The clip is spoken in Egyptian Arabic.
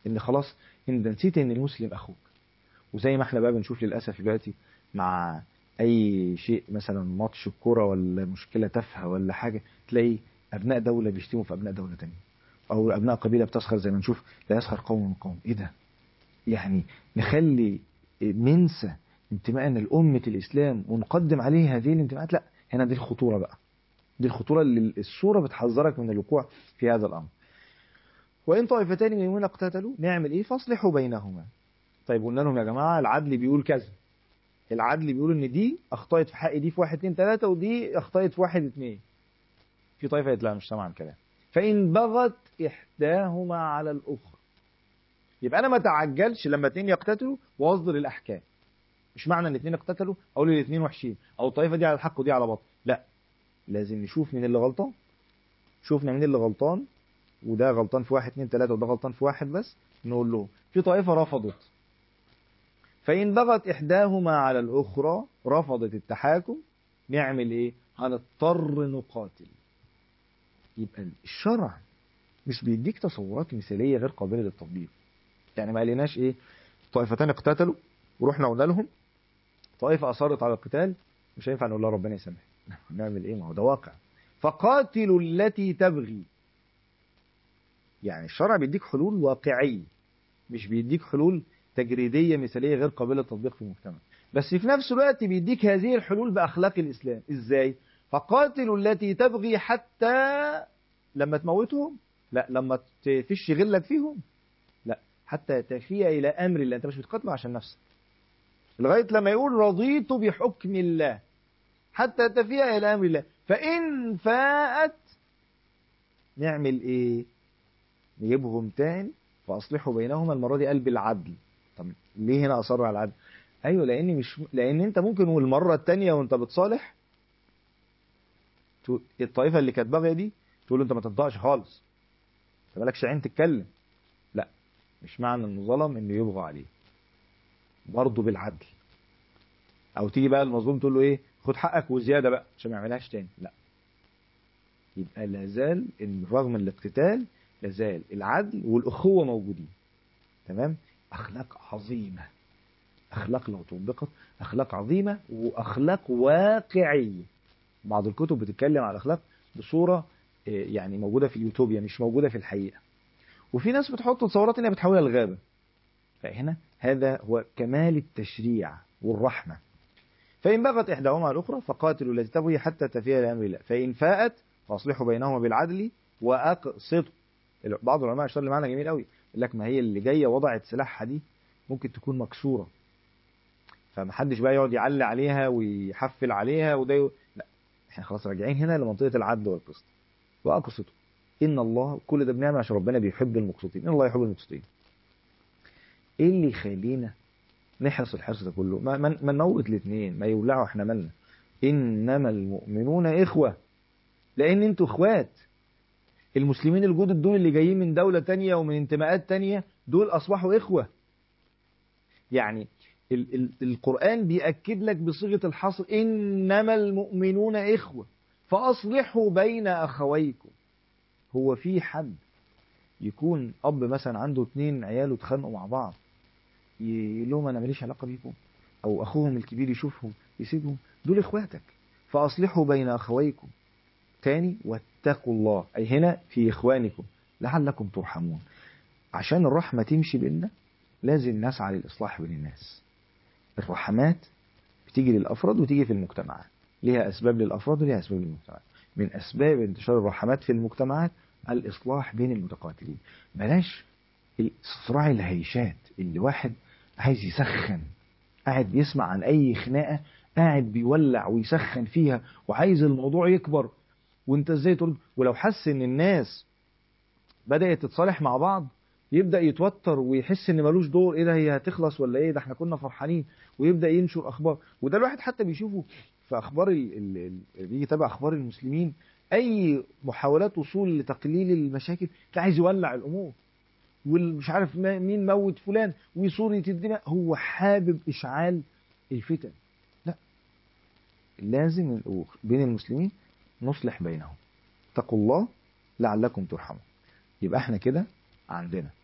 ان خلاص انت نسيت ان المسلم اخوك وزي ما احنا بقى بنشوف للاسف دلوقتي مع اي شيء مثلا ماتش الكوره ولا مشكله تافهه ولا حاجه تلاقي ابناء دوله بيشتموا في ابناء دوله تانية او ابناء قبيله بتسخر زي ما نشوف لا يسخر قوم من قوم ايه ده يعني نخلي ننسى انتمائنا لأمة الإسلام ونقدم عليه هذه الانتماءات لا هنا دي الخطورة بقى دي الخطورة اللي السورة بتحذرك من الوقوع في هذا الأمر وإن طائفتان من المؤمنين اقتتلوا نعمل إيه فاصلحوا بينهما طيب قلنا لهم يا جماعة العدل بيقول كذا العدل بيقول إن دي أخطأت في حق دي في واحد اتنين تلاتة ودي أخطأت في واحد اتنين في طائفة قالت لا مش سامعة الكلام فإن بغت إحداهما على الأخرى يبقى أنا ما تعجلش لما اتنين يقتتلوا وأصدر الأحكام مش معنى ان اتنين اقتتلوا اقول الاتنين وحشين او الطائفه دي على الحق ودي على باطل لا لازم نشوف مين اللي غلطان شوفنا مين اللي غلطان وده غلطان في واحد اتنين تلاته وده غلطان في واحد بس نقول له في طائفه رفضت فان بغت احداهما على الاخرى رفضت التحاكم نعمل ايه هنضطر نقاتل يبقى الشرع مش بيديك تصورات مثاليه غير قابله للتطبيق يعني ما قالناش ايه طائفتان اقتتلوا ورحنا قلنا لهم طائفة أصرت على القتال مش هينفع نقول لها ربنا يسامح نعمل إيه ما هو ده واقع فقاتلوا التي تبغي يعني الشرع بيديك حلول واقعية مش بيديك حلول تجريدية مثالية غير قابلة للتطبيق في المجتمع بس في نفس الوقت بيديك هذه الحلول بأخلاق الإسلام إزاي فقاتلوا التي تبغي حتى لما تموتهم لا لما تفش غلك فيهم لا حتى تفي إلى أمر الله أنت مش بتقاتله عشان نفسك لغاية لما يقول رضيت بحكم الله حتى تفيها إلى أمر الله فإن فاءت نعمل إيه نجيبهم تاني فأصلحوا بينهما المرة دي قلب العدل طب ليه هنا أصروا على العدل أيوة لأن مش لأن أنت ممكن والمرة التانية وأنت بتصالح الطائفة اللي كانت باغية دي تقول له أنت ما تنطقش خالص أنت مالكش عين تتكلم لا مش معنى إنه ظلم إنه يبغى عليه برضه بالعدل او تيجي بقى المظلوم تقول له ايه خد حقك وزياده بقى عشان ما يعملهاش تاني لا يبقى لازال رغم الاقتتال لازال العدل والاخوه موجودين تمام اخلاق عظيمه اخلاق لو طبقت اخلاق عظيمه واخلاق واقعيه بعض الكتب بتتكلم على الاخلاق بصوره يعني موجوده في اليوتوبيا مش موجوده في الحقيقه وفي ناس بتحط تصورات انها بتحولها لغابه فهنا هذا هو كمال التشريع والرحمة فإن بغت إحداهما على الأخرى فقاتلوا التي تبغي حتى تفيها إلى أمر الله فإن فاءت فأصلحوا بينهما بالعدل وأقسطوا بعض العلماء اشتغل معنا جميل قوي يقول لك ما هي اللي جاية وضعت سلاحها دي ممكن تكون مكسورة فمحدش بقى يقعد يعلي عليها ويحفل عليها وده ي... لا احنا خلاص راجعين هنا لمنطقة العدل والقسط وأقسطوا إن الله كل ده بنعمل عشان ربنا بيحب المقسطين إن الله يحب المقسطين ايه اللي يخلينا نحرص الحرص ده كله ما, ما, ما نموت الاثنين ما يولعوا احنا مالنا انما المؤمنون اخوه لان انتوا اخوات المسلمين الجدد دول اللي جايين من دولة تانية ومن انتماءات تانية دول اصبحوا اخوة يعني ال ال القرآن بيأكد لك بصيغة الحصر انما المؤمنون اخوة فاصلحوا بين اخويكم هو في حد يكون اب مثلا عنده اتنين عياله اتخانقوا مع بعض يقول لهم انا ماليش علاقه بيكم او اخوهم الكبير يشوفهم يسيبهم دول اخواتك فاصلحوا بين اخويكم تاني واتقوا الله اي هنا في اخوانكم لعلكم ترحمون عشان الرحمه تمشي بيننا لازم نسعى للاصلاح بين الناس الرحمات بتيجي للافراد وتيجي في المجتمعات ليها اسباب للافراد وليها اسباب للمجتمعات من اسباب انتشار الرحمات في المجتمعات الإصلاح بين المتقاتلين بلاش صراع الهيشات اللي واحد عايز يسخن قاعد بيسمع عن أي خناقة قاعد بيولع ويسخن فيها وعايز الموضوع يكبر وانت ازاي ترد ولو حس ان الناس بدأت تتصالح مع بعض يبدأ يتوتر ويحس ان ملوش دور ايه ده هي هتخلص ولا ايه ده احنا كنا فرحانين ويبدأ ينشر اخبار وده الواحد حتى بيشوفه في اخبار اللي بيجي يتابع اخبار المسلمين اي محاولات وصول لتقليل المشاكل تلاقي عايز يولع الامور والمش عارف مين موت فلان وصورة الدماء هو حابب اشعال الفتن لا لازم بين المسلمين نصلح بينهم اتقوا الله لعلكم ترحمون يبقى احنا كده عندنا